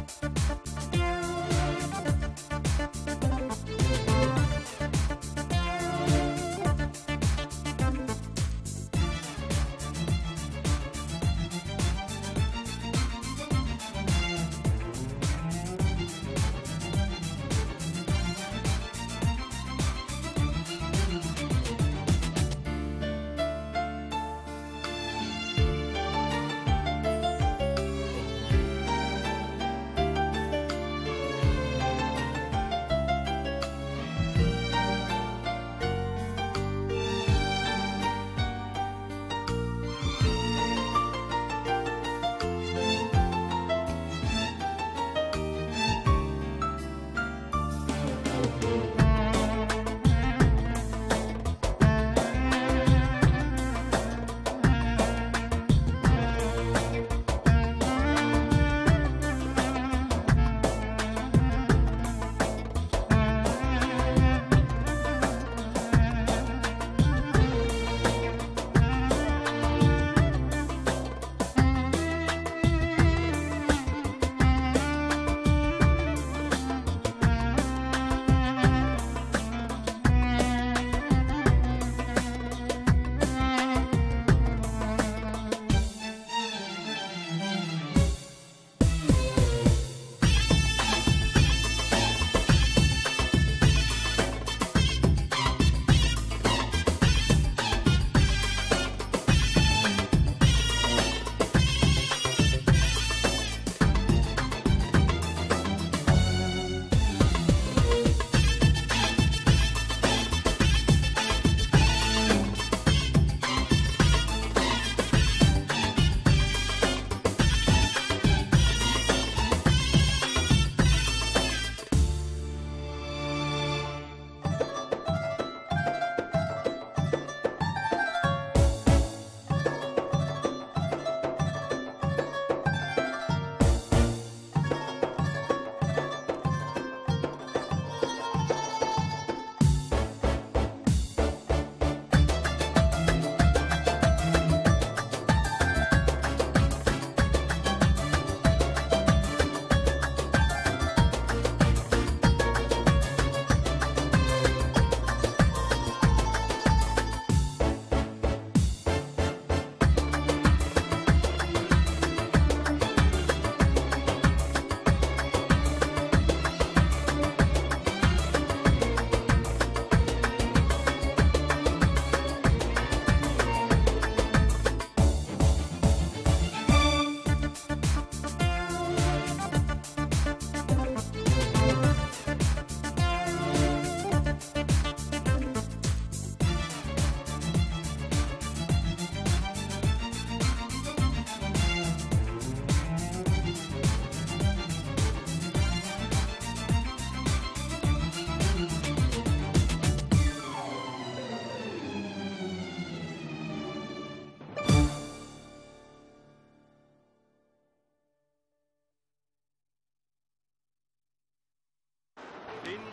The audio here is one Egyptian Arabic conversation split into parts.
بين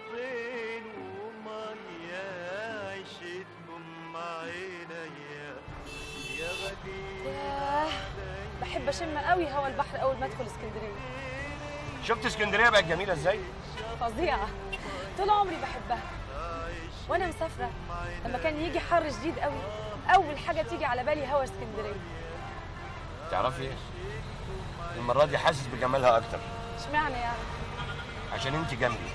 شطين ومية عشتكم مع عينيا يا غدير ياه بحب اشم قوي هوا البحر اول ما ادخل اسكندريه شفت اسكندريه بقت جميله ازاي فظيعه طول عمري بحبها وانا مسافره لما كان يجي حر شديد قوي اول حاجه تيجي على بالي هوا اسكندريه تعرفي ايه المره دي حاسس بجمالها اكتر اشمعنى يعني عشان انت جنبي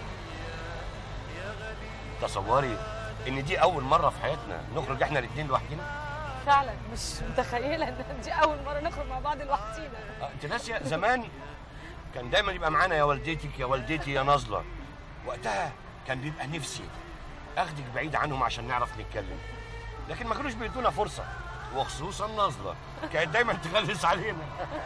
تصوري ان دي اول مره في حياتنا نخرج احنا الاثنين لوحدنا فعلا مش متخيله ان دي اول مره نخرج مع بعض لوحدينا آه، انت ناسيه زمان كان دايما يبقى معانا يا والدتك يا والدتي يا نازله وقتها كان بيبقى نفسي اخدك بعيد عنهم عشان نعرف نتكلم لكن ما كانوش بيدونا فرصه وخصوصا نازله كانت دايما تغلس علينا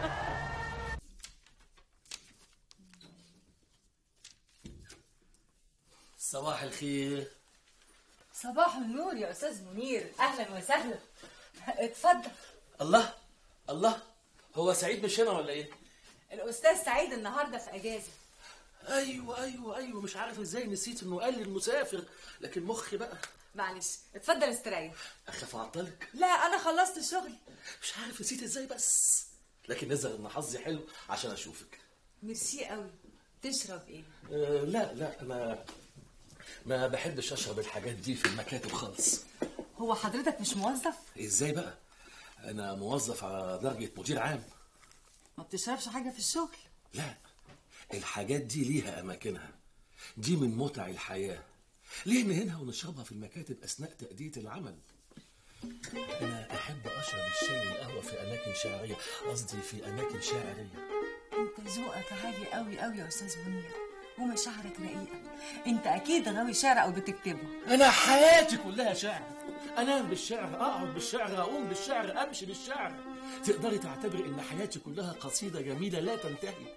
صباح الخير صباح النور يا استاذ منير اهلا وسهلا اتفضل الله الله هو سعيد مش هنا ولا ايه الاستاذ سعيد النهارده في اجازه ايوه ايوه ايوه مش عارف ازاي نسيت انه قال لي المسافر لكن مخي بقى معلش اتفضل استريح اخاف اعطلك لا انا خلصت الشغل مش عارف نسيت ازاي بس لكن نزل ان حظي حلو عشان اشوفك ميرسي قوي تشرب ايه آه لا لا انا ما بحبش اشرب الحاجات دي في المكاتب خالص هو حضرتك مش موظف ازاي بقى انا موظف على درجه مدير عام ما بتشربش حاجه في الشغل لا الحاجات دي ليها اماكنها دي من متع الحياه ليه نهنها ونشربها في المكاتب اثناء تاديه العمل انا احب اشرب الشاي والقهوه في اماكن شعريه قصدي في اماكن شاعريه انت ذوقك عالي قوي قوي يا استاذ منير ومشاعرك رقيقه انت اكيد غاوي شعر او بتكتبه انا حياتي كلها شعر انام بالشعر اقعد بالشعر اقوم بالشعر امشي بالشعر تقدري تعتبري ان حياتي كلها قصيده جميله لا تنتهي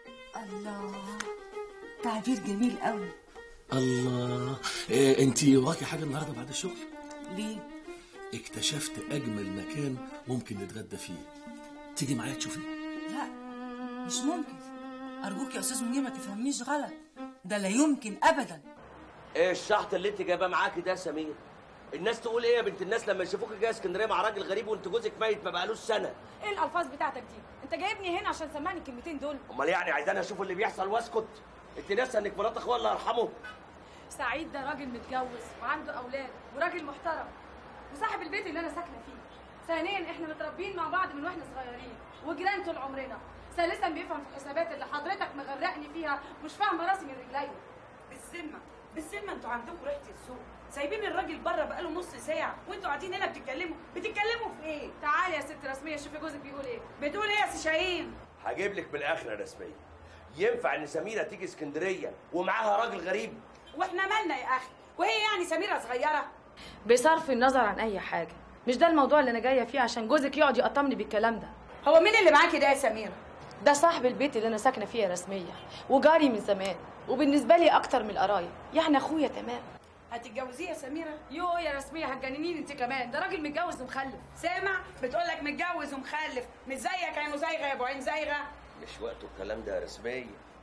الله تعبير جميل قوي الله إيه انت وراكي حاجه النهارده بعد الشغل ليه اكتشفت اجمل مكان ممكن نتغدى فيه تيجي معايا تشوفيه لا مش ممكن ارجوك يا استاذ منير ما تفهمنيش غلط ده لا يمكن ابدا ايه الشحط اللي انت جايباه معاكي ده يا سمير الناس تقول ايه يا بنت الناس لما يشوفوك جاي اسكندريه مع راجل غريب وانت جوزك ميت ما بقالوش سنه ايه الالفاظ بتاعتك دي انت جايبني هنا عشان تسمعني الكلمتين دول امال يعني عايزاني اشوف اللي بيحصل واسكت انت ناسه انك مرات اخويا الله يرحمه سعيد ده راجل متجوز وعنده اولاد وراجل محترم وصاحب البيت اللي انا ساكنه فيه ثانيا احنا متربيين مع بعض من واحنا صغيرين وجيران طول عمرنا ثالثا بيفهم في الحسابات اللي حضرتك مغرقني فيها مش فاهمه راسي من رجليا بالذمة بالذمة انتوا عندكم ريحة السوق سايبين الراجل بره بقاله نص ساعة وانتوا قاعدين هنا بتتكلموا بتتكلموا في ايه؟ تعالي يا ست رسميه شوفي جوزك بيقول ايه بتقول ايه يا سي شاهين؟ هجيب لك من الاخر يا رسميه ينفع ان سميره تيجي اسكندريه ومعاها راجل غريب واحنا مالنا يا اخي؟ وهي يعني سميرة صغيرة؟ بصرف النظر عن اي حاجه مش ده الموضوع اللي انا جايه فيه عشان جوزك يقعد يقطمني بالكلام ده هو مين اللي معاكي ده يا سميرة؟ ده صاحب البيت اللي انا ساكنه فيه رسميه وجاري من زمان وبالنسبه لي اكتر من القرايب يعني اخويا تمام هتتجوزيه يا سميرة؟ يو يا رسميه هتجننيني انت كمان ده راجل متجوز ومخلف سامع؟ بتقول لك متجوز ومخلف مش زيك يا مزايغة يا ابو عين زايغة مش وقته الكلام ده يا رسميه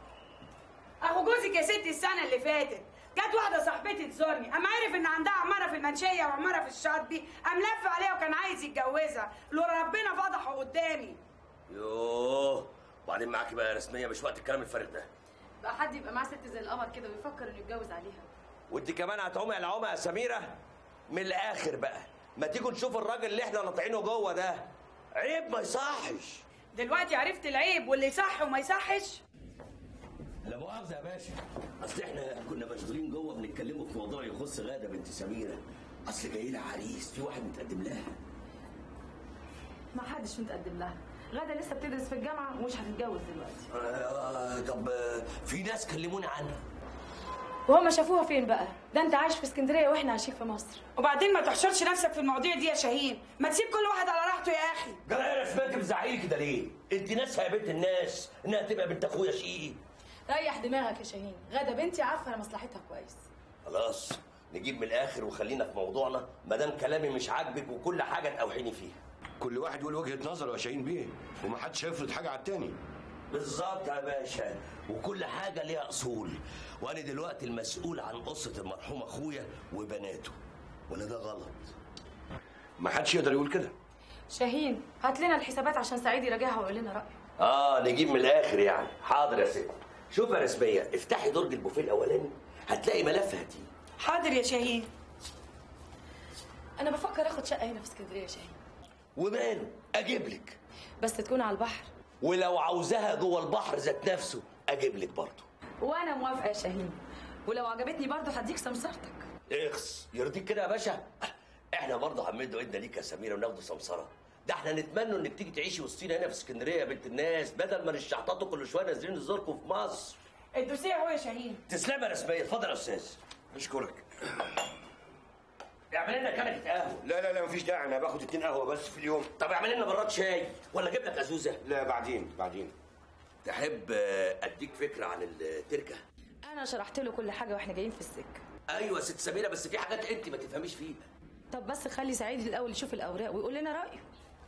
اخو جوزك يا ستي السنة اللي فاتت جت واحدة صاحبتي تزورني اما عرف ان عندها عمارة في المنشية وعمارة في الشاطبي قام لف عليها وكان عايز يتجوزها لو ربنا فضحه قدامي يوه وبعدين معاكي بقى يا رسميه مش وقت الكلام الفارغ ده بقى حد يبقى معاه ست زي القمر كده ويفكر انه يتجوز عليها وانت كمان هتعومي على عومه يا سميره من الاخر بقى ما تيجوا نشوف الراجل اللي احنا ناطعينه جوه ده عيب ما يصحش دلوقتي عرفت العيب واللي يصح وما يصحش لا مؤاخذة يا باشا أصل إحنا كنا مشغولين جوه بنتكلموا في موضوع يخص غادة بنت سميرة أصل جاي لها عريس في واحد متقدم لها ما حدش متقدم لها غدا لسه بتدرس في الجامعه ومش هتتجوز دلوقتي آه طب آه، في ناس كلموني عنها وهم شافوها فين بقى ده انت عايش في اسكندريه واحنا عايشين في مصر وبعدين ما تحشرش نفسك في المواضيع دي يا شاهين ما تسيب كل واحد على راحته يا اخي جرى يا رسمية أنت بتزعقي كده ليه؟ أنت ناسها يا بنت الناس إنها تبقى بنت أخويا شقيقي ريح دماغك يا شاهين غدا بنتي عارفه مصلحتها كويس خلاص نجيب من الآخر وخلينا في موضوعنا ما دام كلامي مش عاجبك وكل حاجة تقوحيني فيها كل واحد يقول وجهه نظره يا شاهين بيه ومحدش هيفرض حاجه على التاني بالظبط يا باشا وكل حاجة ليها أصول وأنا دلوقتي المسؤول عن قصة المرحوم أخويا وبناته ولا ده غلط محدش يقدر يقول كده شاهين هات لنا الحسابات عشان سعيد يراجعها ويقول لنا رايه آه نجيب من الآخر يعني حاضر يا ست شوف يا رسمية افتحي درج البوفيه الأولاني هتلاقي ملف هاتيه حاضر يا شاهين انا بفكر اخد شقه هنا في اسكندريه يا شاهين وماله أجيب لك بس تكون على البحر ولو عاوزاها جوه البحر ذات نفسه أجيب لك برضه وانا موافقه يا شاهين ولو عجبتني برضه هديك سمسرتك اخس يرضيك كده يا باشا احنا برضه هنمد ايدنا ليك يا سميره وناخده سمسره ده احنا نتمنى انك تيجي تعيشي وسطينا هنا في اسكندريه يا بنت الناس بدل ما نشحططوا كل شويه نازلين نزوركم في مصر الدوسيه هو يا شاهين تسلم يا رسميه اتفضل يا استاذ اشكرك اعمل لنا كنكه قهوه لا لا لا مفيش داعي انا باخد اتنين قهوه بس في اليوم طب اعمل لنا براد شاي ولا اجيب لك ازوزه لا بعدين بعدين تحب آه، اديك فكره عن التركه انا شرحت له كل حاجه واحنا جايين في السكه ايوه يا ست سميره بس في حاجات انت ما تفهميش فيها طب بس خلي سعيد الاول يشوف الاوراق ويقول لنا رايه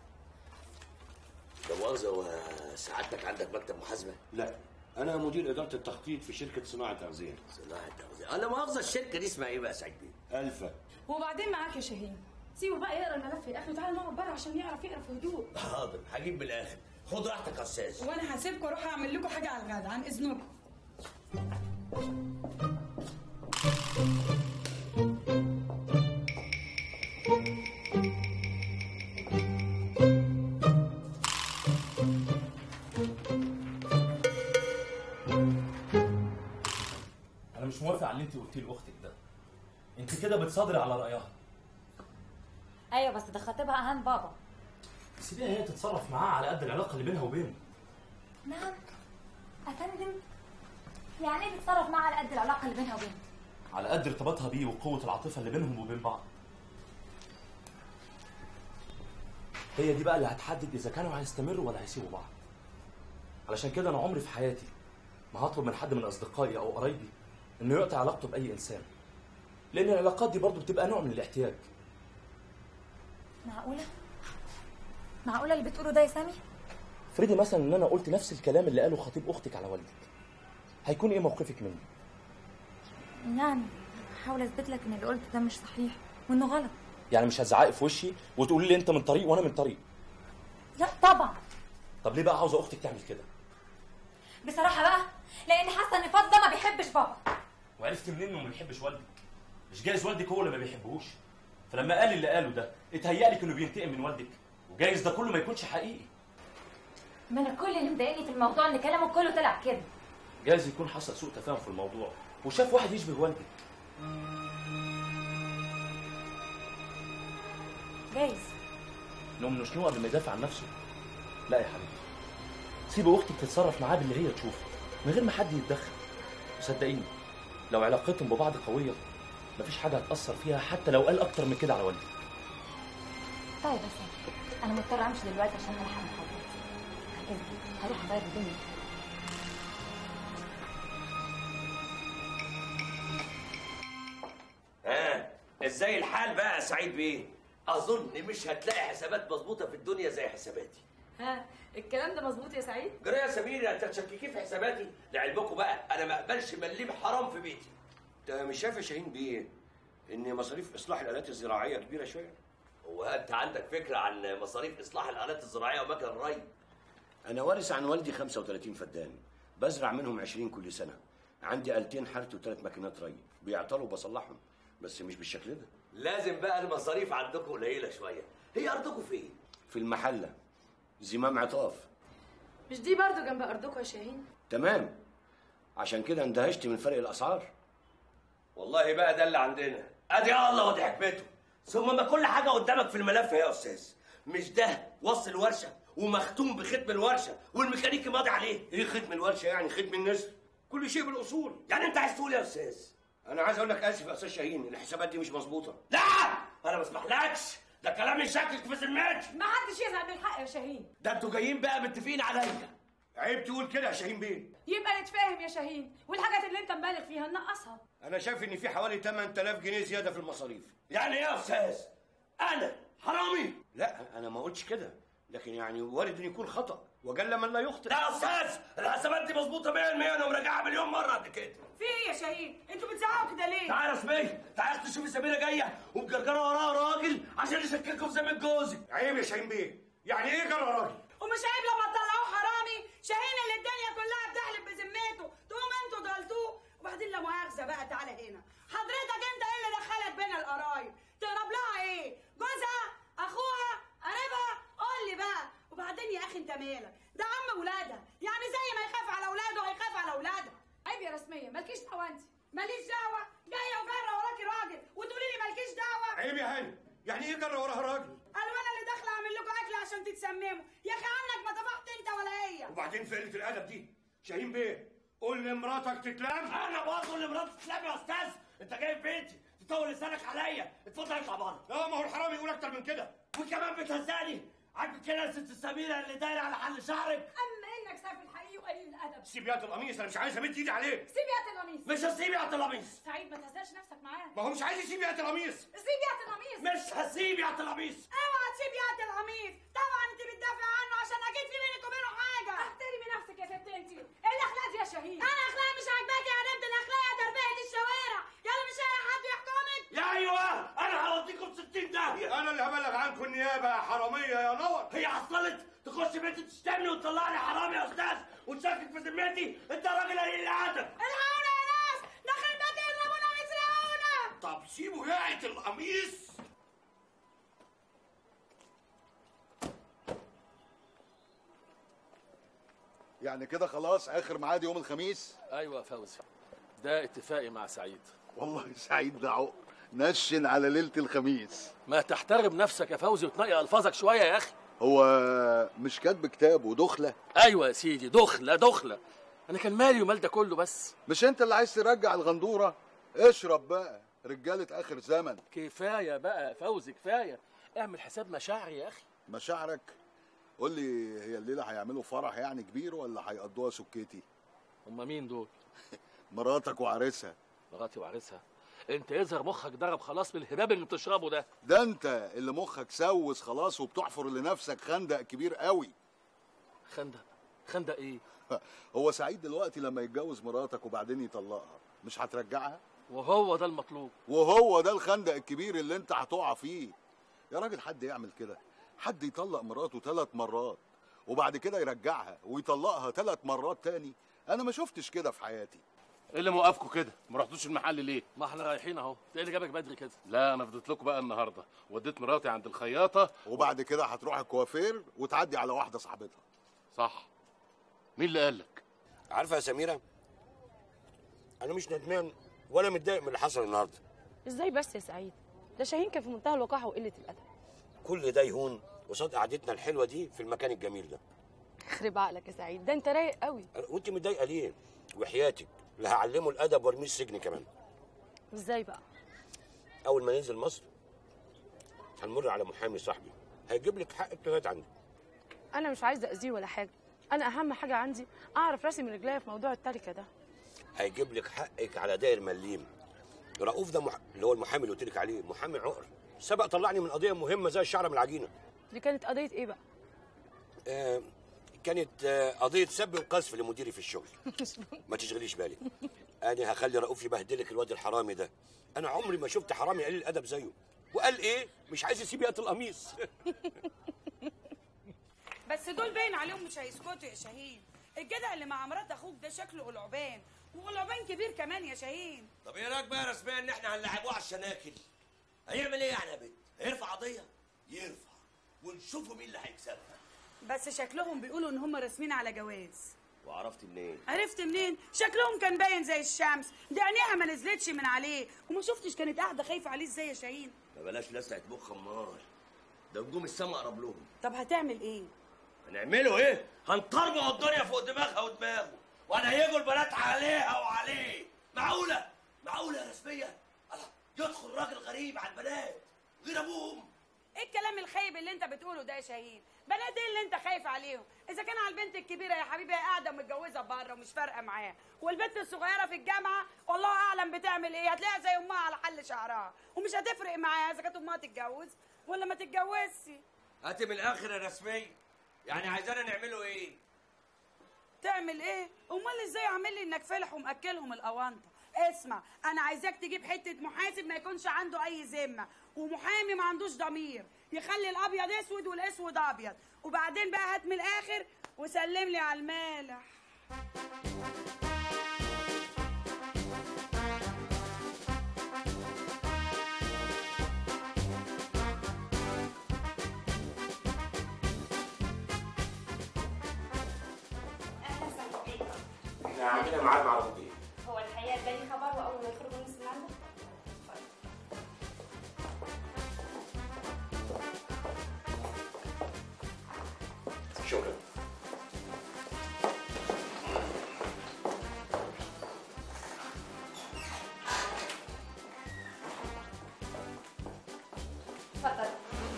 ده مؤاخذه وسعادتك عندك مكتب محاسبه لا انا مدير اداره التخطيط في شركه صناعه تغذيه صناعه توزيع انا مؤاخذه الشركه دي اسمها ايه بقى يا سعيد بيه الفا وبعدين معاك يا شاهين سيبه بقى يقرا الملف يا اخي وتعالى نقعد بره عشان يعرف يقرا في هدوء حاضر هجيب من الاخر خد راحتك يا استاذ وانا هسيبكم اروح اعمل لكم حاجه على الغدا عن اذنكم انا مش موافق على اللي انت قلتيه لاختك ده انت كده بتصادري على رايها ايوه بس ده خطيبها اهان بابا سيبيها هي تتصرف معاه على قد العلاقه اللي بينها وبينه نعم افندم يعني ايه بتتصرف معاه على قد العلاقه اللي بينها وبينه على قد ارتباطها بيه وقوه العاطفه اللي بينهم وبين بعض هي دي بقى اللي هتحدد اذا كانوا هيستمروا ولا هيسيبوا بعض علشان كده انا عمري في حياتي ما هطلب من حد من اصدقائي او قرايبي انه يقطع علاقته باي انسان لان العلاقات دي برضه بتبقى نوع من الاحتياج معقوله معقوله اللي بتقوله ده يا سامي افرضي مثلا ان انا قلت نفس الكلام اللي قاله خطيب اختك على والدك هيكون ايه موقفك مني يعني هحاول اثبت لك ان اللي قلته ده مش صحيح وانه غلط يعني مش هتزعقي في وشي وتقولي لي انت من طريق وانا من طريق لا طبعا طب ليه بقى عاوزه اختك تعمل كده بصراحه بقى لان حاسه ان فاض ده ما بيحبش بابا وعرفت منين انه ما بيحبش والدك مش جايز والدك هو اللي ما بيحبهوش فلما قال اللي قاله ده اتهيأ لك انه بينتقم من والدك وجايز ده كله ما يكونش حقيقي ما انا كل اللي مضايقني في الموضوع ان كلامه كله طلع كده جايز يكون حصل سوء تفاهم في الموضوع وشاف واحد يشبه والدك جايز انه من شنو قبل ما يدافع عن نفسه لا يا حبيبتي سيبي اختك تتصرف معاه باللي هي تشوفه من غير ما حد يتدخل وصدقيني لو علاقتهم ببعض قويه مفيش حاجه هتاثر فيها حتى لو قال اكتر من كده على والدك طيب يا سامي انا مضطره امشي دلوقتي عشان الحق محاضرتي عن اذنك هروح اغير هدومي ها ازاي الحال بقى يا سعيد بيه اظن مش هتلاقي حسابات مظبوطه في الدنيا زي حساباتي ها الكلام ده مظبوط يا سعيد جرى يا سمير انت تشككي في حساباتي لعلمكم بقى انا ما اقبلش مليم حرام في بيتي انت مش شايف يا شاهين بيه ان مصاريف اصلاح الالات الزراعيه كبيره شويه هو انت عندك فكره عن مصاريف اصلاح الالات الزراعيه ومكن الري انا وارث عن والدي 35 فدان بزرع منهم 20 كل سنه عندي آلتين حرث وثلاث ماكينات ري بيعطلوا وبصلحهم بس مش بالشكل ده لازم بقى المصاريف عندكم قليله شويه هي ارضكم فين في المحله زمام عطاف مش دي برضو جنب ارضكم يا شاهين تمام عشان كده اندهشت من فرق الاسعار والله بقى ده اللي عندنا ادي الله ودي حكمته ثم ما كل حاجه قدامك في الملف يا استاذ مش ده وصل الورشه ومختوم بختم الورشه والميكانيكي ماضي عليه ايه ختم الورشه يعني ختم النسر كل شيء بالاصول يعني انت عايز تقول إيه يا استاذ انا عايز اقول لك اسف يا استاذ شاهين الحسابات دي مش مظبوطه لا انا ما اسمحلكش ده كلام يشكك في ذمتي ما حدش يزعل بالحق يا شاهين ده انتوا جايين بقى متفقين عليا عيب تقول كده يا شاهين بيه يبقى نتفاهم يا شاهين والحاجات اللي انت مبالغ فيها ننقصها انا شايف ان في حوالي 8000 جنيه زياده في المصاريف يعني ايه يا استاذ انا حرامي لا انا ما قلتش كده لكن يعني وارد ان يكون خطا وجل من لا يخطئ لا يا استاذ الحسابات دي مظبوطه 100% انا مراجعها مليون مره قبل كده في ايه يا شاهين انتوا بتزعقوا كده ليه تعالى يا سمية تعالى تشوفي سميرة جاية ومجرجرة وراها راجل عشان يشككوا في زمن جوزي عيب يا شاهين بيه يعني ايه جرى راجل ومش عيب لما تطلعوه حرامي شاهين اللي الدنيا كلها بتحلف بذمته تقوم انتوا ضلتوه وبعدين لا مؤاخذه بقى تعالى هنا حضرتك انت ايه اللي دخلك بين القرايب تقرب لها ايه جوزها اخوها قريبها قول لي بقى وبعدين يا اخي انت مالك ده عم ولادها يعني زي ما يخاف على اولاده هيخاف على اولادها عيب يا رسميه مالكيش دعوه انت ماليش دعوه جايه وجره وراكي راجل وتقولي لي مالكيش دعوه عيب يا هاني يعني ايه جرى وراها راجل قالوا انا اللي داخله اعمل لكم اكل عشان تتسمموا يا اخي عنك ما طبخت انت ولا هي وبعدين في قله الادب دي شاهين بيه قول لمراتك تتلم انا برضه اللي مراتي تسلم يا استاذ انت جاي في بيتي تطول لسانك عليا اتفضل اطلع بره لا ما هو الحرامي يقول اكتر من كده وكمان بتهزقني عاجبك كده يا ست السميره اللي دايره على حل شعرك اما انك سافل الحقيقي وقليل الادب سيب يد القميص انا مش عايز امد ايدي عليه سيب يا القميص مش هسيب يا طلاميس سعيد ما تهزاش نفسك معاه ما هو مش عايز يسيب يد القميص سيب يا القميص مش هسيب يا طلاميس اوعى تسيب يد القميص طبعا انت بتدافع عنه عشان اكيد في بينك وبينه حاجه احترمي نفسك يا ست انت ايه الاخلاق دي يا شاهين انا اخلاقي مش عاجباكي يا بنت الاخلاق يا تربيه الشوارع يلا مش اي حد يحكمك يا ايوه انا هوديكم 60 داهيه انا اللي هبلغ عنكم النيابه يا حراميه يا نور هي حصلت تخش تخش بيتي تشتمني وتطلعني حرامي يا استاذ وتشكك في ذمتي انت راجل قليل الادب الحقونا يا ناس داخل البيت يضربونا ويسرقونا طب سيبوا ياعة القميص يعني كده خلاص اخر ميعاد يوم الخميس ايوه يا فوزي ده اتفاقي مع سعيد والله سعيد ده عقر نشن على ليله الخميس ما تحترم نفسك يا فوزي وتنقي الفاظك شويه يا اخي هو مش كاتب كتاب ودخله ايوه يا سيدي دخله دخله انا كان مالي ومال ده كله بس مش انت اللي عايز ترجع الغندوره اشرب بقى رجاله اخر زمن كفايه بقى يا فوزي كفايه اعمل حساب مشاعري يا اخي مشاعرك قول لي هي الليله هيعملوا فرح يعني كبير ولا هيقضوها سكيتي هما مين دول مراتك وعريسها مراتي وعريسها انت يظهر مخك ضرب خلاص من الهباب اللي بتشربه ده ده انت اللي مخك سوس خلاص وبتحفر لنفسك خندق كبير قوي خندق خندق ايه هو سعيد دلوقتي لما يتجوز مراتك وبعدين يطلقها مش هترجعها وهو ده المطلوب وهو ده الخندق الكبير اللي انت هتقع فيه يا راجل حد يعمل كده حد يطلق مراته ثلاث مرات وبعد كده يرجعها ويطلقها ثلاث مرات تاني انا ما شفتش كده في حياتي ايه اللي موقفكم كده ما رحتوش المحل ليه ما احنا رايحين اهو ايه اللي جابك بدري كده لا انا فضيت لكم بقى النهارده وديت مراتي عند الخياطه وبعد كده هتروح الكوافير وتعدي على واحده صاحبتها صح مين اللي قال لك عارفه يا سميره انا مش ندمان ولا متضايق من اللي حصل النهارده ازاي بس يا سعيد ده شاهين كان في منتهى الوقاحه وقله الادب كل ده يهون قصاد قعدتنا الحلوه دي في المكان الجميل ده يخرب عقلك يا سعيد ده انت رايق قوي وانت متضايقه ليه وحياتك لا هعلمه الادب وارميه السجن كمان ازاي بقى اول ما ننزل مصر هنمر على محامي صاحبي هيجيب لك حقك لغايه عندي انا مش عايزه اذيه ولا حاجه انا اهم حاجه عندي اعرف راسي من رجليا في موضوع التركه ده هيجيب لك حقك على داير مليم رؤوف ده مح... اللي هو المحامي اللي قلت لك عليه محامي عقر سبق طلعني من قضيه مهمه زي الشعره من العجينه دي كانت قضيه ايه بقى آه كانت آه قضيه سب وقذف لمديري في الشغل ما تشغليش بالك انا هخلي رؤوف يبهدلك الواد الحرامي ده انا عمري ما شفت حرامي قليل الادب زيه وقال ايه مش عايز يسيب يقط القميص بس دول باين عليهم مش هيسكتوا يا شاهين الجدع اللي مع مرات اخوك ده شكله قلعبان وقلعبان كبير كمان يا شاهين طب ايه رايك بقى رسميا ان احنا هنلعبوه على الشناكل هيعمل ايه يعني يا بنت هيرفع قضيه يرفع ونشوفوا مين اللي هيكسبها بس شكلهم بيقولوا ان هم راسمين على جواز وعرفت منين عرفت منين شكلهم كان باين زي الشمس دي عينيها ما نزلتش من عليه وما شفتش كانت قاعده خايفه عليه ازاي يا شاهين ما بلاش لسعة مخ امال ده نجوم السما قرب لهم طب هتعمل ايه هنعمله ايه هنطربع الدنيا فوق دماغها ودماغه وهنهيجوا البنات عليها وعليه معقوله معقوله رسميا الله يدخل راجل غريب على البنات غير ابوهم ايه الكلام الخايب اللي انت بتقوله ده يا شاهين بنات ايه اللي انت خايف عليهم اذا كان على البنت الكبيره يا حبيبي هي قاعده متجوزه بره ومش فارقه معاها والبنت الصغيره في الجامعه والله اعلم بتعمل ايه هتلاقيها زي امها على حل شعرها ومش هتفرق معاها اذا كانت امها تتجوز ولا ما تتجوزش هاتي من الاخر يا رسمية يعني عايزانا نعمله ايه تعمل ايه امال ازاي عامل لي انك فالح ومأكلهم الاونطه اسمع انا عايزاك تجيب حته محاسب ما يكونش عنده اي ذمه ومحامي ما عندوش ضمير يخلي الابيض اسود والاسود ابيض وبعدين بقى هات من الاخر وسلم لي على المالح احنا عندنا ميعاد مع الخطيب هو الحقيقه اداني خبر واول ما يخرجوا نص الميعاد شكرا اتفضل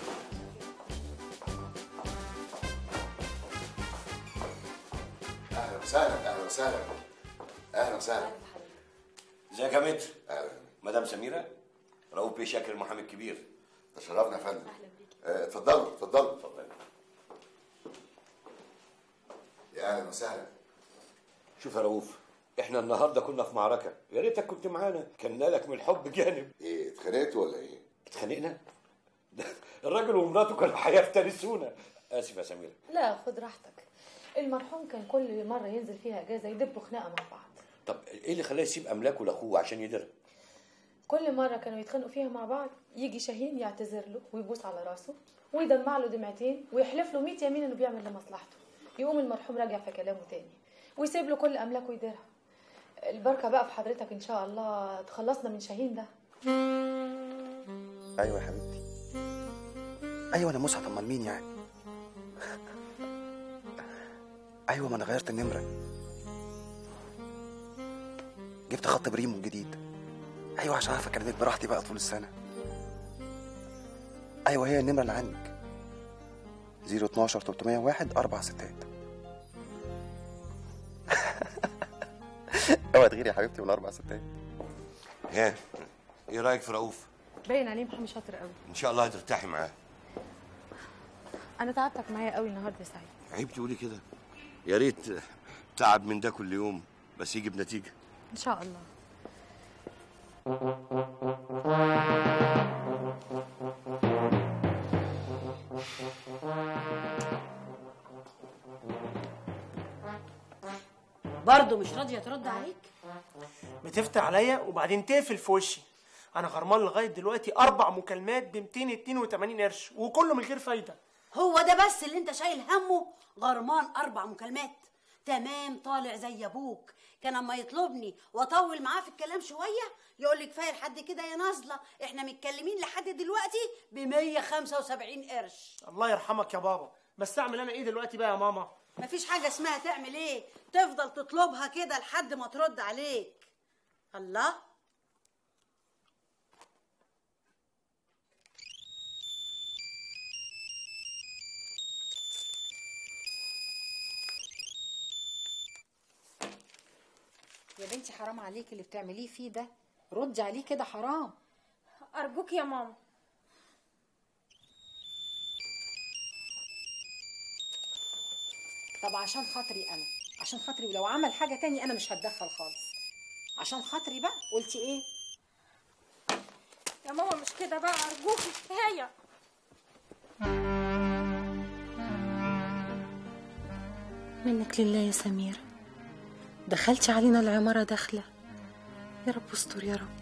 اهلا وسهلا اهلا وسهلا اهلا وسهلا ازيك يا متر اهلا مدام سميره رؤوف بيه شاكر المحامي الكبير تشرفنا يا فندم آه، اتفضلوا اتفضلوا اتفضل يا اهلا وسهلا شوف يا رؤوف احنا النهارده كنا في معركه يا ريتك كنت معانا كان لك من الحب جانب ايه اتخانقتوا ولا ايه اتخانقنا ده الراجل ومراته كانوا هيفترسونا اسف يا سميره لا خد راحتك المرحوم كان كل مرة ينزل فيها اجازة يدبوا خناقة مع بعض طب ايه اللي خلاه يسيب املاكه لاخوه عشان يديرها كل مرة كانوا يتخانقوا فيها مع بعض يجي شاهين يعتذر له ويبوس على راسه ويدمع له دمعتين ويحلف له 100 يمين انه بيعمل لمصلحته يقوم المرحوم راجع في كلامه تاني ويسيب له كل املاكه يديرها البركة بقى في حضرتك ان شاء الله تخلصنا من شاهين ده ايوه يا حبيبتي ايوه انا مسعد امال مين يعني ايوه ما انا غيرت النمره جبت خط بريمو الجديد ايوه عشان اعرف اكلمك براحتي بقى طول السنه ايوه هي النمره اللي عندك 012 301 4 ستات اوعى تغيري يا حبيبتي من اربع ستات ها ايه رايك في رؤوف باين عليه محامي شاطر قوي ان شاء الله هترتاحي معاه انا تعبتك معايا قوي النهارده يا سعيد عيب تقولي كده يا ريت تعب من ده كل يوم بس يجي بنتيجه ان شاء الله برضه مش راضيه ترد عليك بتفتح عليا وبعدين تقفل في وشي انا غرمان لغايه دلوقتي اربع مكالمات ب 282 قرش وكله من غير فايده هو ده بس اللي انت شايل همه غرمان اربع مكالمات تمام طالع زي ابوك كان اما يطلبني واطول معاه في الكلام شويه يقول لي كفايه لحد كده يا نازله احنا متكلمين لحد دلوقتي ب 175 قرش الله يرحمك يا بابا بس اعمل انا ايه دلوقتي بقى يا ماما مفيش حاجه اسمها تعمل ايه تفضل تطلبها كده لحد ما ترد عليك الله يا بنتي حرام عليك اللي بتعمليه فيه ده ردي عليه كده حرام أرجوك يا ماما طب عشان خاطري انا عشان خاطري ولو عمل حاجه تاني انا مش هتدخل خالص عشان خاطري بقى قلتي ايه يا ماما مش كده بقى أرجوكي كفاية منك لله يا سميرة دخلتي علينا العمارة داخلة يا رب استر يا رب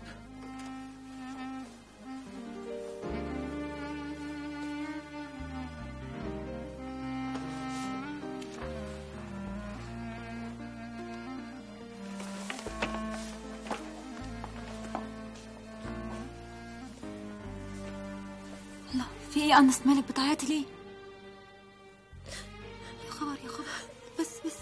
لا في ايه يا انس مالك بتعيطي ليه يا خبر يا خبر بس بس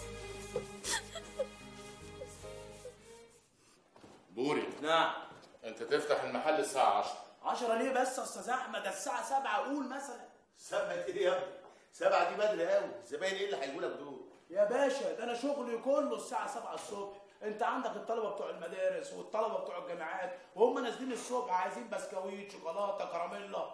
بوري نعم انت تفتح المحل الساعة 10 10 ليه بس يا استاذ احمد ده الساعه 7 قول مثلا سبعة ايه يا ابني؟ سبعة دي بدري قوي، الزباين ايه اللي هيجوا لك دول؟ يا باشا ده انا شغلي كله الساعه 7 الصبح انت عندك الطلبه بتوع المدارس والطلبه بتوع الجامعات وهم نازلين الصبح عايزين بسكويت شوكولاته كراميلا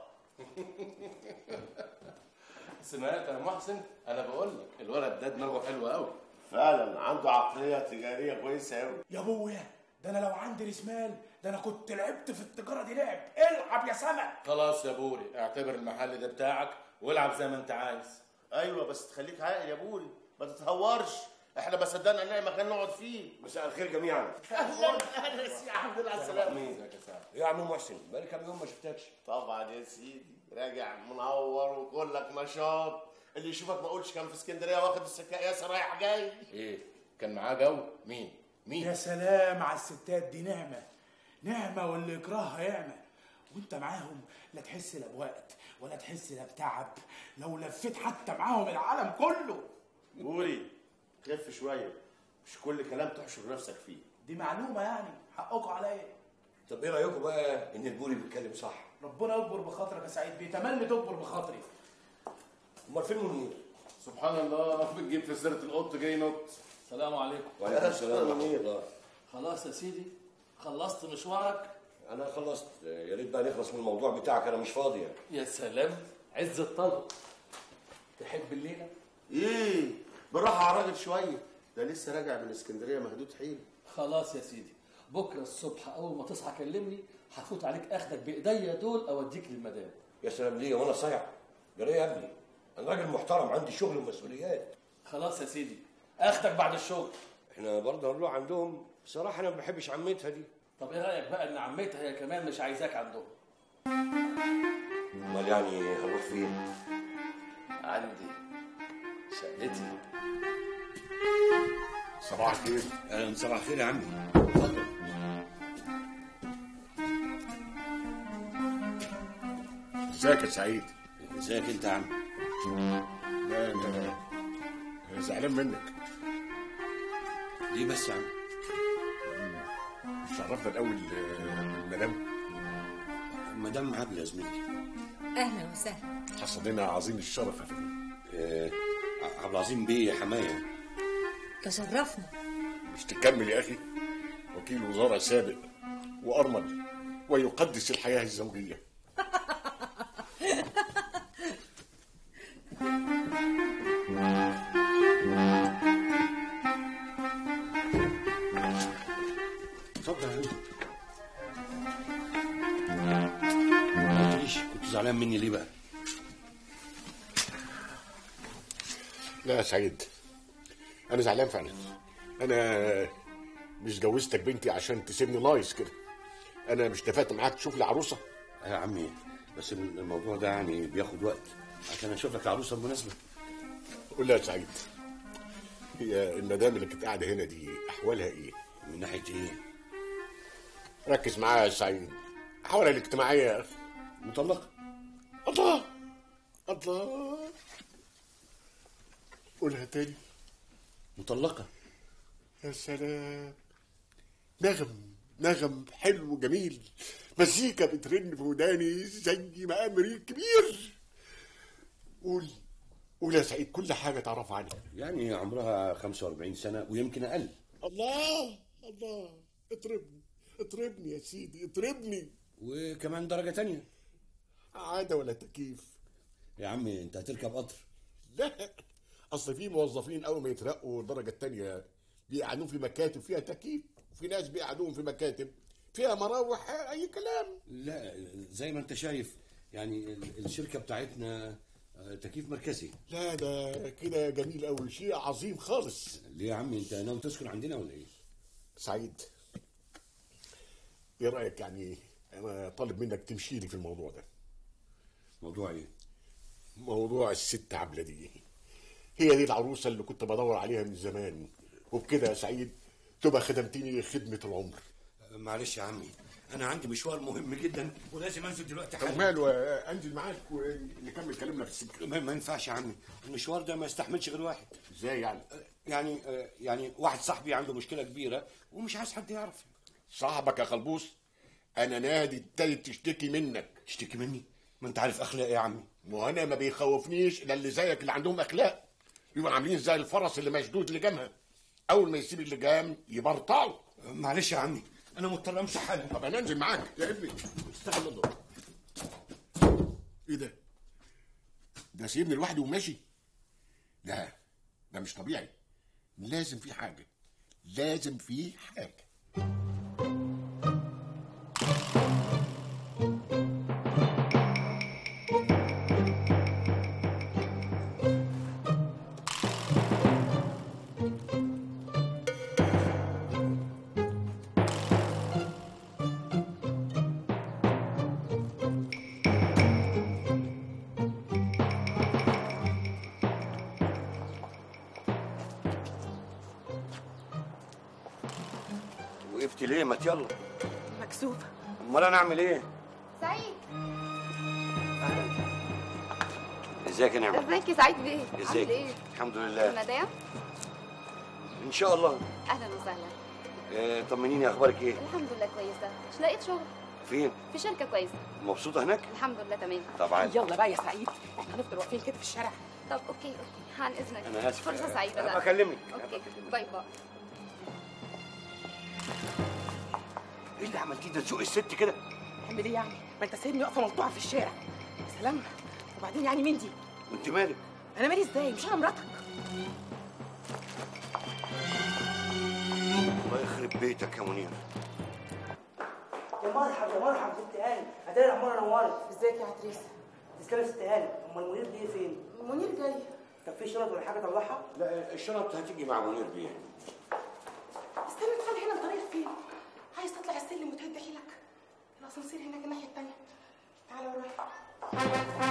سمعت يا محسن انا بقول لك الولد ده دماغه حلوه قوي فعلا عنده عقلية تجارية كويسة قوي يا ابويا ده انا لو عندي راس مال ده انا كنت لعبت في التجاره دي لعب العب يا سمك خلاص يا بوري اعتبر المحل ده بتاعك والعب زي ما انت عايز ايوه بس تخليك عاقل يا بوري ما تتهورش احنا ما صدقنا نلاقي مكان نقعد فيه مساء الخير جميعا اهلا اهلا يا الحمد لله على السلامة ايه يا عم محسن بقالي كام يوم ما شفتكش طبعا يا سيدي راجع منور وكلك نشاط اللي يشوفك ما اقولش كان في اسكندريه واخد السكه ياسر رايح جاي ايه كان معاه جو مين مين يا سلام على الستات دي نعمه نعمه واللي يكرهها يعمه وانت معاهم لا تحس لا بوقت ولا تحس لا بتعب لو لفيت حتى معاهم العالم كله بوري خف شويه مش كل كلام تحشر نفسك فيه دي معلومه يعني حقكم عليا طب ايه رايكم بقى ان البوري بيتكلم صح ربنا يكبر بخاطرك يا سعيد بيه تملي تكبر بخاطري امال فين منير سبحان الله بتجيب في سيره القط جاي نط السلام عليكم وعليكم السلام ورحمه الله خلاص يا سيدي خلصت مشوارك انا خلصت يا ريت بقى نخلص من الموضوع بتاعك انا مش فاضي يعني. يا سلام عز الطلب تحب الليله ايه بالراحه على الراجل شويه ده لسه راجع من اسكندريه مهدود حيل خلاص يا سيدي بكره الصبح اول ما تصحى كلمني هفوت عليك اخدك بايديا دول اوديك للمدام يا سلام ليه وانا صايع جرى إيه يا ابني انا راجل محترم عندي شغل ومسؤوليات خلاص يا سيدي اخدك بعد الشغل احنا برضه هنروح عندهم بصراحه انا ما بحبش عمتها دي طب ايه رايك بقى ان عمتها هي كمان مش عايزاك عندهم امال يعني هنروح فين عندي شقتي صباح الخير اهلا صباح الخير يا عمي ازيك يا سعيد ازيك انت يا عم لا انا انا زعلان منك ليه بس يا عم شرفنا الاول آه، المدام مدام عبله يا زميلي اهلا وسهلا حصل لنا عظيم الشرف يا فندم آه، عبد العظيم بيه حمايه تشرفنا مش تكمل يا اخي وكيل وزاره سابق وارمل ويقدس الحياه الزوجيه اتفضل يا عم ما قلتليش كنت زعلان مني ليه بقى لا يا سعيد انا زعلان فعلا انا مش جوزتك بنتي عشان تسيبني نايس كده انا مش اتفقت معاك تشوف لي عروسه يا عمي بس الموضوع ده يعني بياخد وقت عشان اشوف لك العروسه المناسبه قول لي يا سعيد هي المدام اللي كانت قاعده هنا دي احوالها ايه من ناحيه ايه ركز معايا يا سعيد احوالها الاجتماعيه يا اخي مطلقه الله الله قولها تاني مطلقه يا سلام نغم نغم حلو جميل مزيكا بترن في وداني زي مقام كبير قول قول يا سعيد كل حاجه تعرف عنها يعني عمرها 45 سنه ويمكن اقل الله الله اطربني اطربني يا سيدي اطربني وكمان درجه تانية عاده ولا تكييف يا عمي انت هتركب قطر لا اصل في موظفين اول ما يترقوا الدرجه الثانيه بيقعدون في مكاتب فيها تكييف وفي ناس بيقعدون في مكاتب فيها مراوح اي كلام لا زي ما انت شايف يعني ال- الشركه بتاعتنا آه، تكييف مركزي لا ده كده جميل قوي شيء عظيم خالص ليه يا عمي انت ناوي تسكن عندنا ولا ايه سعيد ايه رايك يعني انا طالب منك تمشي لي في الموضوع ده موضوع ايه موضوع الست عبله دي هي دي العروسه اللي كنت بدور عليها من زمان وبكده يا سعيد تبقى خدمتني خدمه العمر معلش يا عمي انا عندي مشوار مهم جدا ولازم انزل دلوقتي طب ماله آه، انزل معاك ونكمل كلامنا في السكه ما, ما ينفعش يا عمي المشوار ده ما يستحملش غير واحد ازاي يعني يعني آه، يعني واحد صاحبي عنده مشكله كبيره ومش عايز حد يعرف صاحبك يا خلبوس انا نادي ابتدت تشتكي منك تشتكي مني ما انت عارف اخلاقي يا عمي ما انا ما بيخوفنيش الا اللي زيك اللي عندهم اخلاق بيبقوا عاملين زي الفرس اللي مشدود لجامها اول ما يسيب اللجام يبرطعوا معلش يا عمي انا مضطر امشي حالا طب انا انزل معاك يا ابني استغل الضوء ايه ده ده سيبني لوحدي وماشي لا ده مش طبيعي لازم في حاجه لازم في حاجه وقفت ليه ما يلا مكسوفه امال انا اعمل ايه سعيد ازيك يا نعمه ازيك يا سعيد بيه عامل ازيك ايه الحمد لله المدام ان شاء الله اهلا وسهلا آه، طمنيني اخبارك ايه الحمد لله كويسه مش لقيت شغل فين في شركه كويسه مبسوطه هناك الحمد لله تمام طبعا يلا بقى يا سعيد احنا هنفضل واقفين كده في الشارع طب اوكي اوكي عن اذنك انا اسف فرصه سعيده أنا لا بكلمك اوكي باي باي ايه اللي عملتيه ده تسوق الست كده اعمل ايه يعني ما انت سايبني واقفه مقطوعه في الشارع يا سلام وبعدين يعني مين دي وانت مالك انا مالي ازاي مش انا مراتك الله يخرب بيتك يا منير يا مرحب يا مرحب ست هاني اداري العماره نورت ازيك يا عتريسه تسلم يا ست هاني امال منير دي فين؟ منير جاي طب في شنط ولا حاجه طلعها؟ لا الشنط هتيجي مع منير بيه استنى ادخل هنا الطريق فين عايز تطلع السلم وتهد حيلك الاسانسير هناك الناحيه التانيه تعالى ورايا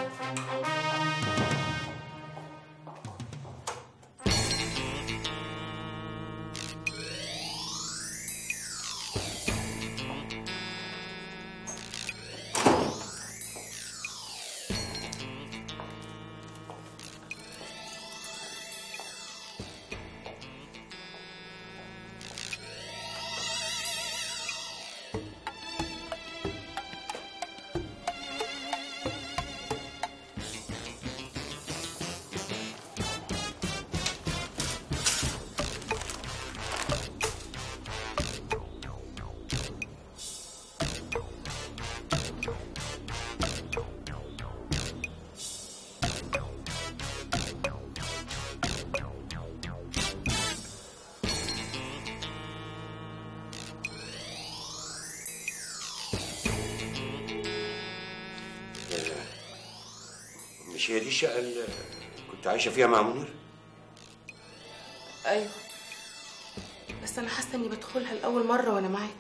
مش هي دي الشقه اللي كنت عايشه فيها مع منير ايوه بس انا حاسه اني بدخلها لاول مره وانا معاك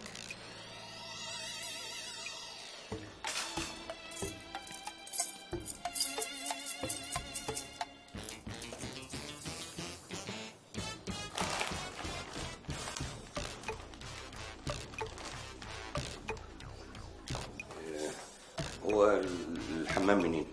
هو الحمام منين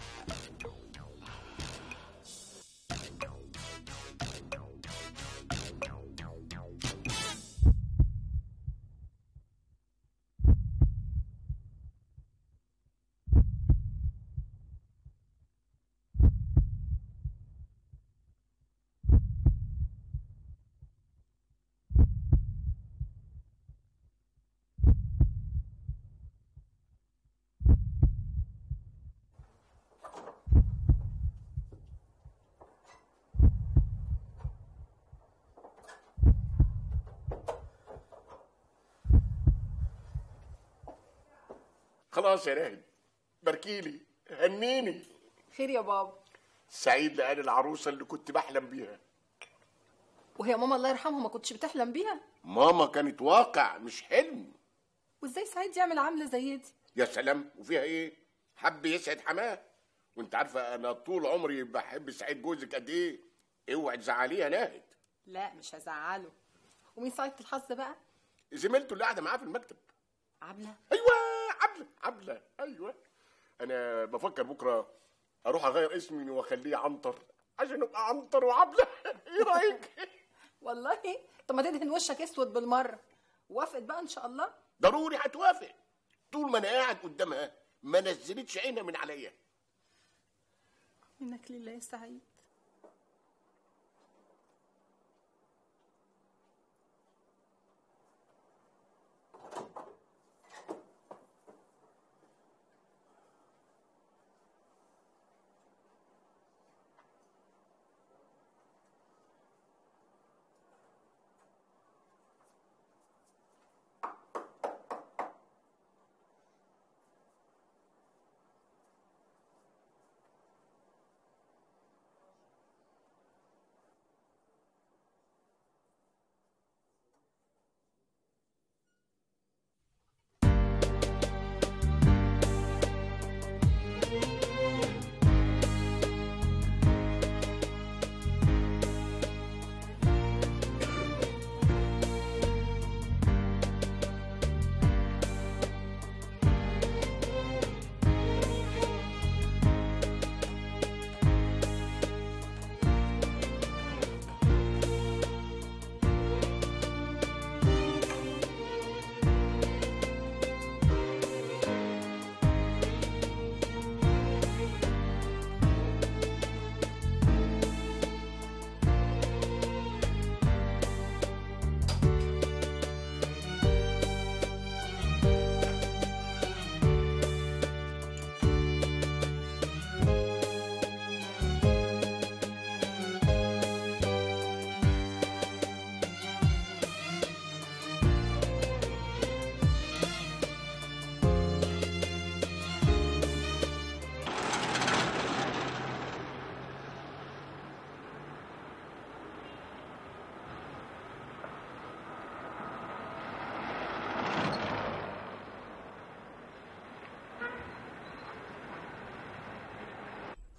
خلاص يا راهب باركيلي هنيني خير يا بابا سعيد لقاني العروسه اللي كنت بحلم بيها وهي ماما الله يرحمها ما كنتش بتحلم بيها ماما كانت واقع مش حلم وازاي سعيد يعمل عامله زي دي يا سلام وفيها ايه حب يسعد حماه وانت عارفه انا طول عمري بحب سعيد جوزك قد ايه اوعي تزعليه يا ناهد لا مش هزعله ومين سعيدة الحظ بقى زميلته اللي قاعده معاه في المكتب عبله ايوه عبله عبله ايوه انا بفكر بكره اروح اغير اسمي واخليه عنتر عشان ابقى عنتر وعبله ايه رايك والله طب ما تدهن وشك اسود بالمره وافقت بقى ان شاء الله ضروري هتوافق طول ما انا قاعد قدامها ما نزلتش عينها من عليا منك لله يا سعيد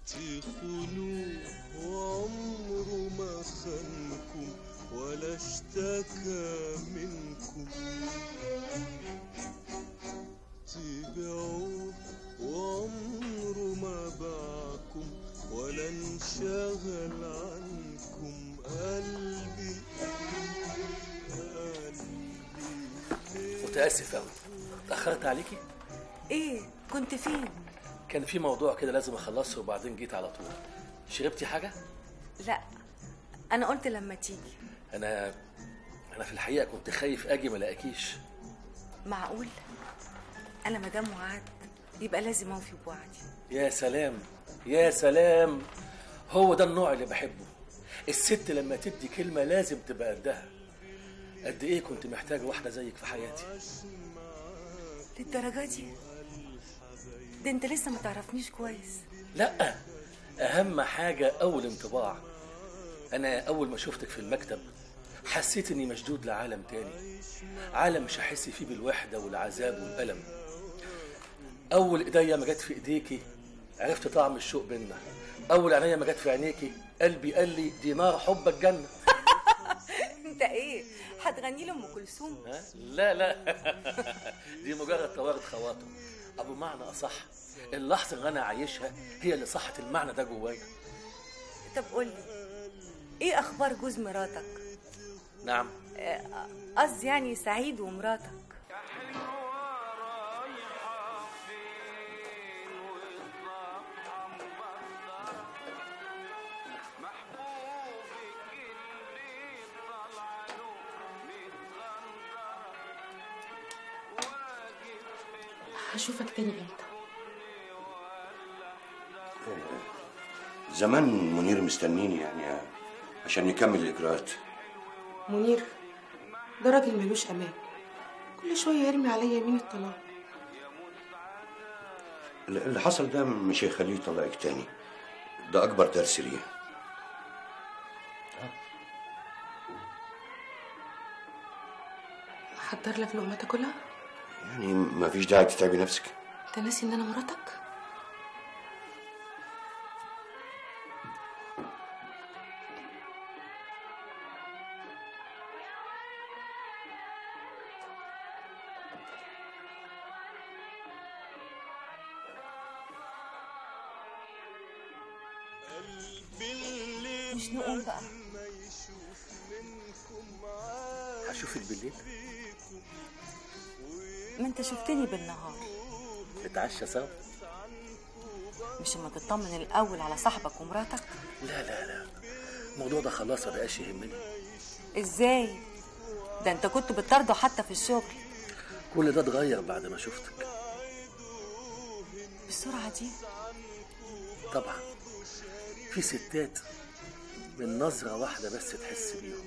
تخونوه وعمره ما خانكم ولا اشتكى منكم تبيعوه وعمره ما باعكم ولا انشغل عنكم قلبي متاسف قوي اتاخرت عليكي ايه كنت فين كان في موضوع كده لازم اخلصه وبعدين جيت على طول شربتي حاجه لا انا قلت لما تيجي انا انا في الحقيقه كنت خايف اجي ما الاقيكيش معقول انا مدام وعدت يبقى لازم اوفي بوعدي يا سلام يا سلام هو ده النوع اللي بحبه الست لما تدي كلمه لازم تبقى قدها قد ايه كنت محتاج واحده زيك في حياتي للدرجه دي ده انت لسه ما تعرفنيش كويس لا اهم حاجه اول انطباع انا اول ما شفتك في المكتب حسيت اني مشدود لعالم تاني عالم مش هحس فيه بالوحده والعذاب والالم اول ايديا ما جت في ايديكي عرفت طعم الشوق بينا اول عينيا ما جت في عينيكي قلبي قال لي دي نار حبك جنه انت ايه هتغني لام كلثوم ها؟ لا لا دي مجرد توارد خواطر ابو معنى اصح اللحظه اللي انا عايشها هي اللي صحت المعنى ده جوايا طب قول لي ايه اخبار جوز مراتك نعم آه، قصدي يعني سعيد ومراتك هشوفك تاني امتى زمان منير مستنيني يعني عشان يكمل الاجراءات منير ده راجل ملوش امان كل شويه يرمي عليا يمين الطلاق اللي حصل ده مش هيخليه يطلقك تاني ده اكبر درس ليه احضر لك لقمه تاكلها يعني مفيش داعي تتعبي نفسك انت ناسي ان انا مراتك مش نقوم بقى هشوفك بالليل ما انت شفتني بالنهار نتعشى سوا مش اما تطمن الاول على صاحبك ومراتك لا لا لا الموضوع ده خلاص ما بقاش يهمني ازاي ده انت كنت بتطرده حتى في الشغل كل ده اتغير بعد ما شفتك بالسرعه دي طبعا في ستات من نظرة واحدة بس تحس بيهم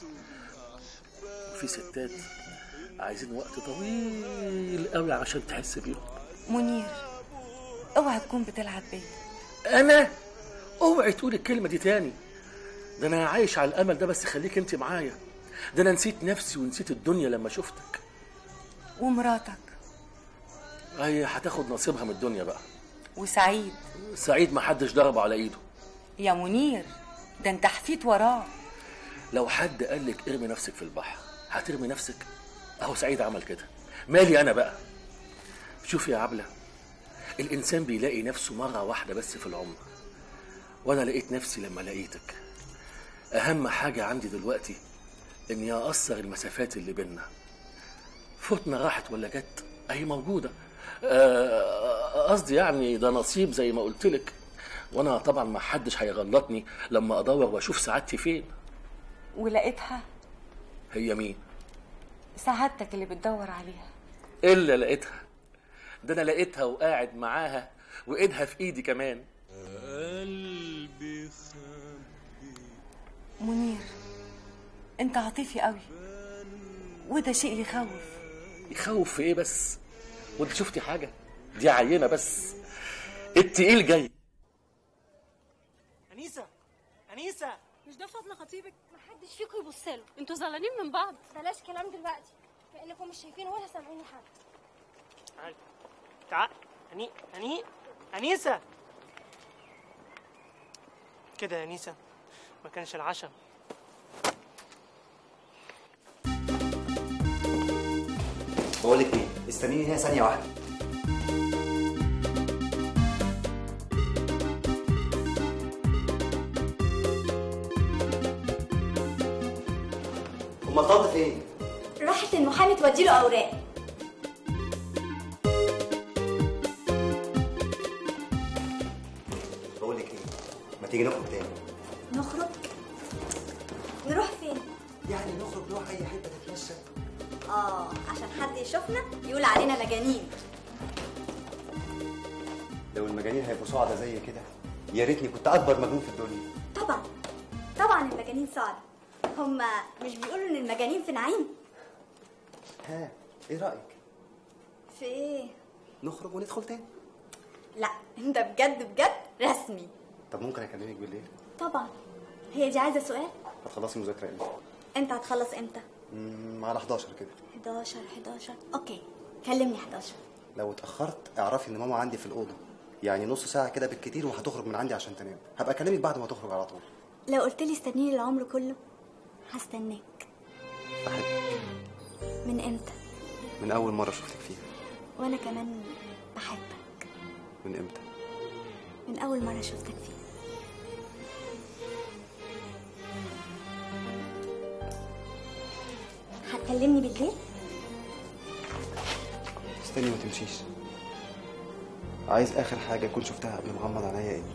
وفي ستات عايزين وقت طويل قوي عشان تحس بيهم منير اوعى تكون بتلعب بيا انا اوعي تقولي الكلمة دي تاني ده انا عايش على الامل ده بس خليك انت معايا ده انا نسيت نفسي ونسيت الدنيا لما شفتك ومراتك هي هتاخد نصيبها من الدنيا بقى وسعيد سعيد ما حدش ضربه على ايده يا منير ده انت حفيت وراه لو حد قال لك ارمي نفسك في البحر هترمي نفسك اهو سعيد عمل كده مالي انا بقى شوف يا عبله الانسان بيلاقي نفسه مره واحده بس في العمر وانا لقيت نفسي لما لقيتك اهم حاجه عندي دلوقتي اني اقصر المسافات اللي بينا فتنه راحت ولا جت اهي موجوده آه، قصدي يعني ده نصيب زي ما قلت لك وانا طبعا ما حدش هيغلطني لما ادور واشوف سعادتي فين ولقيتها هي مين سعادتك اللي بتدور عليها الا لقيتها ده انا لقيتها وقاعد معاها وايدها في ايدي كمان قلبي منير انت عاطفي قوي وده شيء يخوف يخوف في ايه بس وانت شفتي حاجه دي عينه بس التقيل جاي انيسه انيسه مش ده فضل خطيبك محدش فيكم يبص له انتوا زعلانين من بعض بلاش كلام دلوقتي لانكم مش شايفين ولا سامعين حد تعال تعال هني هني انيسه كده يا نيسا ما كانش العشم بقول لك ايه استنيني هنا ثانيه واحده امال طنط فين راحت المحامي توديله اوراق بقول لك ايه ما تيجي نخرج تاني نخرج نروح فين يعني نخرج نروح اي حته نتمشى اه عشان حد يشوفنا يقول علينا مجانين لو المجانين هيبقوا سعداء زي كده يا ريتني كنت اكبر مجنون في الدنيا طبعا طبعا المجانين سعداء هما مش بيقولوا ان المجانين في نعيم ها ايه رايك في ايه نخرج وندخل تاني لا انت بجد بجد رسمي طب ممكن اكلمك بالليل طبعا هي دي عايزه سؤال هتخلصي مذاكره امتى انت هتخلص امتى أمم، على 11 كده 11 11 اوكي كلمني 11 لو اتاخرت اعرفي ان ماما عندي في الاوضه يعني نص ساعه كده بالكتير وهتخرج من عندي عشان تنام هبقى اكلمك بعد ما تخرج على طول لو قلت لي استنيني العمر كله هستناك بحبك من امتى من اول مره شفتك فيها وانا كمان بحبك من امتى من اول مره شفتك فيها هتكلمني بالليل استني ما تمشيش عايز اخر حاجه اكون شفتها قبل ما اغمض عينيا انت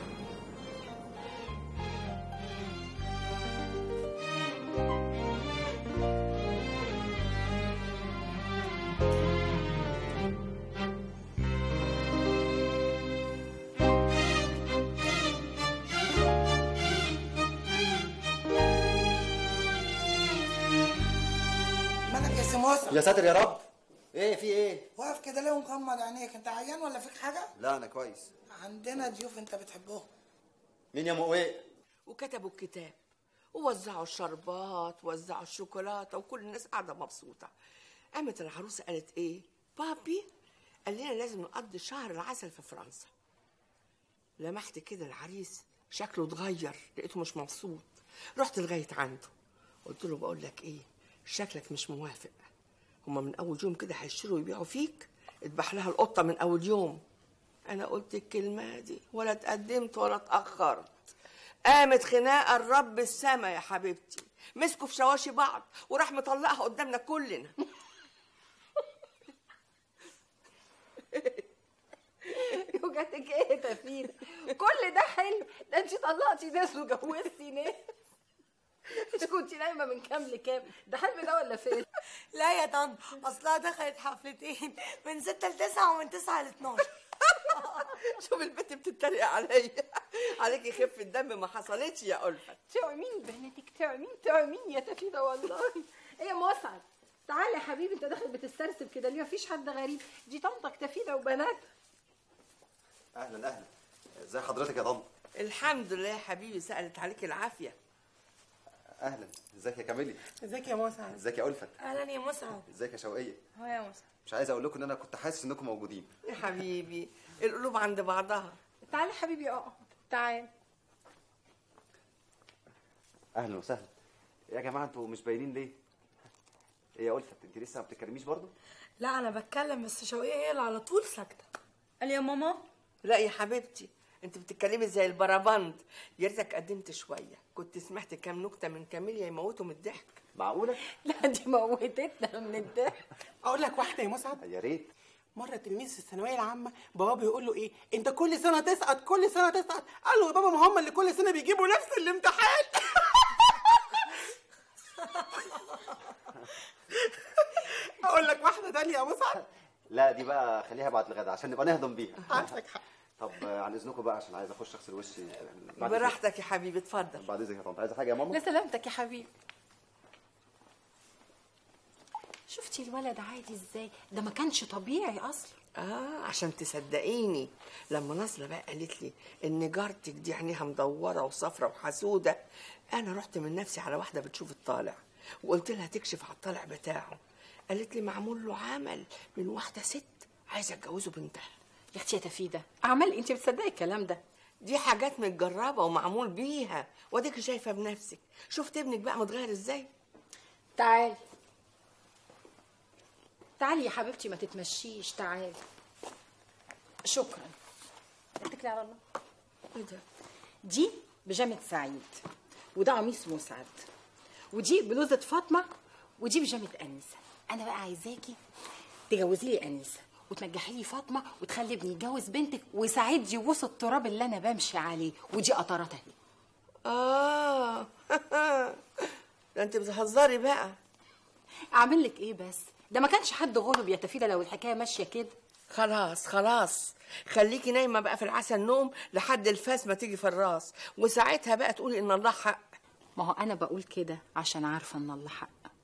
مالك يا سموسة يا ساتر يا رب ايه في ايه واقف كده ليه ومغمض عينيك انت عيان ولا فيك حاجه لا انا كويس عندنا ضيوف انت بتحبهم مين يا مؤوي وكتبوا الكتاب ووزعوا الشربات ووزعوا الشوكولاته وكل الناس قاعده مبسوطه قامت العروسه قالت ايه بابي قال لنا لازم نقضي شهر العسل في فرنسا لمحت كده العريس شكله اتغير لقيته مش مبسوط رحت لغايه عنده قلت له بقول لك ايه شكلك مش موافق هما من اول يوم كده هيشتروا ويبيعوا فيك اذبح لها القطه من اول يوم انا قلت الكلمه دي ولا اتقدمت ولا اتاخرت قامت خناقه الرب السما يا حبيبتي مسكوا في شواشي بعض وراح مطلقها قدامنا كلنا وجاتك ايه يا تفيدة كل ده حلو ده انت طلقتي ناس وجوزتي ناس انت كنت نايمه من كام لكام ده حلم ده ولا فين لا يا طنط اصلها دخلت حفلتين من 6 ل 9 ومن 9 ل 12 شوف البنت بتتريق عليا عليكي خفه دم ما حصلتش يا ألفت توعي مين بنتك توعي مين توعي مين يا تفيدة والله ايه يا مسعد تعالى يا حبيبي انت داخل بتسترسل كده ليه مفيش حد غريب دي طنطك تفيدة وبنات اهلا اهلا ازي حضرتك يا طنط الحمد لله يا حبيبي سألت عليك العافية اهلا ازيك يا كاميلي ازيك يا مسعد ازيك يا الفت اهلا يا مسعد ازيك يا شوقيه هو يا مسعد مش عايز اقول لكم ان انا كنت حاسس انكم موجودين يا حبيبي القلوب عند بعضها تعالى يا حبيبي اقعد تعال اهلا وسهلا يا جماعه انتوا مش باينين ليه ايه يا الفت انت لسه ما بتتكلميش برضو لا انا بتكلم بس شوقية هي اللي على طول ساكته قال يا ماما لا يا حبيبتي انت بتتكلمي زي البربند يا ريتك قدمت شويه كنت سمعت كام نكته من كاميليا يموتوا من الضحك معقوله لا دي موتتنا من الضحك اقول لك واحده يا مسعد يا ريت مره تلميذ في الثانويه العامه بابا بيقول له ايه انت كل سنه تسقط كل سنه تسقط قال له يا بابا ما هم اللي كل سنه بيجيبوا نفس الامتحان اقول لك واحده تانية يا مسعد لا دي بقى خليها بعد الغدا عشان نبقى نهضم بيها عندك حق طب آه، عن اذنكم بقى عشان عايز اخش اغسل وشي بعد إذنك. براحتك يا حبيبي اتفضل بعد اذنك يا طنط عايزه حاجه يا ماما لسلامتك يا حبيبي شفتي الولد عادي ازاي ده ما كانش طبيعي اصلا اه عشان تصدقيني لما نازله بقى قالت لي ان جارتك دي عينيها مدوره وصفرة وحسوده انا رحت من نفسي على واحده بتشوف الطالع وقلت لها تكشف على الطالع بتاعه قالت لي معمول له عمل من واحده ست عايزه اتجوزه بنتها يا اختي يا تفيدة اعمال انت بتصدقي الكلام ده دي حاجات متجربه ومعمول بيها واديك شايفه بنفسك شفت ابنك بقى متغير ازاي تعالي تعالي يا حبيبتي ما تتمشيش تعالي شكرا اتكلي على الله ايه ده دي بيجامة سعيد وده قميص مسعد ودي بلوزة فاطمة ودي بيجامة أنسة أنا بقى عايزاكي تجوزي لي أنسة وتنجحي لي فاطمة وتخلي ابني يتجوز بنتك وسعيد يبوس التراب اللي أنا بمشي عليه ودي قطرات أهي اه ده انت بتهزري بقى أعمل لك إيه بس ده ما كانش حد غلب يا تفيدة لو الحكاية ماشية كده خلاص خلاص خليكي نايمه بقى في العسل نوم لحد الفاس ما تيجي في الراس وساعتها بقى تقولي ان الله حق ما هو أنا بقول كده عشان عارفة إن الله حق